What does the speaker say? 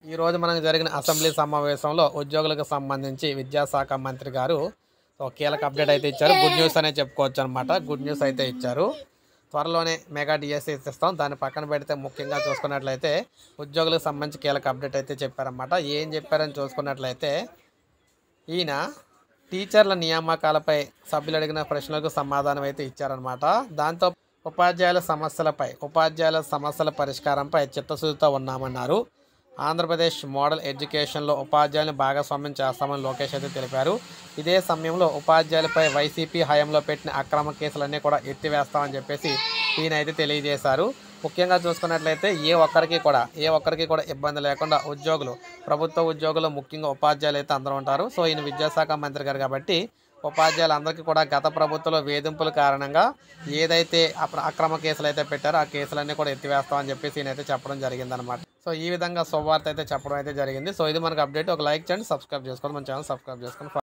ఈ రోజు మనకు జరిగిన అసెంబ్లీ సమావేశంలో ఉద్యోగులకు సంబంధించి విద్యాశాఖ మంత్రి గారు సో కీలక అప్డేట్ అయితే ఇచ్చారు గుడ్ న్యూస్ అనే చెప్పుకోవచ్చు అనమాట గుడ్ న్యూస్ అయితే ఇచ్చారు త్వరలోనే మెగా డిఎస్సి ఇస్తాం దాన్ని పక్కన పెడితే ముఖ్యంగా చూసుకున్నట్లయితే ఉద్యోగులకు సంబంధించి కీలక అప్డేట్ అయితే చెప్పారన్నమాట ఏం చెప్పారని చూసుకున్నట్లయితే ఈయన టీచర్ల నియామకాలపై సభ్యులు అడిగిన ప్రశ్నలకు సమాధానం అయితే ఇచ్చారనమాట దాంతో ఉపాధ్యాయుల సమస్యలపై ఉపాధ్యాయుల సమస్యల పరిష్కారంపై చిత్తశుద్ధితో ఉన్నామన్నారు ఆంధ్రప్రదేశ్ మోడల్ ఎడ్యుకేషన్లో ఉపాధ్యాయులను భాగస్వామ్యం చేస్తామని లోకేష్ అయితే తెలిపారు ఇదే సమయంలో ఉపాధ్యాయులపై వైసీపీ హయాంలో పెట్టిన అక్రమ కేసులన్నీ కూడా ఎత్తివేస్తామని చెప్పేసి ఈయన అయితే తెలియజేశారు ముఖ్యంగా చూసుకున్నట్లయితే ఏ ఒక్కరికి కూడా ఏ ఒక్కరికి కూడా ఇబ్బంది లేకుండా ఉద్యోగులు ప్రభుత్వ ఉద్యోగులు ముఖ్యంగా ఉపాధ్యాయులు అయితే అందరూ ఉంటారు సో ఈయన విద్యాశాఖ మంత్రి గారు కాబట్టి ఉపాధ్యాయులందరికీ కూడా గత ప్రభుత్వంలో వేధింపుల కారణంగా ఏదైతే అప్ర- అక్రమ కేసులు అయితే పెట్టారో ఆ కేసులన్నీ కూడా ఎత్తివేస్తామని చెప్పేసి ఈయన అయితే చెప్పడం జరిగిందనమాట సో ఈ విధంగా శుభవార్త అయితే చెప్పడం అయితే జరిగింది సో ఇది మనకు అప్డేట్ ఒక లైక్ చేయండి సబ్స్క్రైబ్ చేసుకోండి మన ఛానల్ సబ్స్క్రైబ్ చేసుకోండి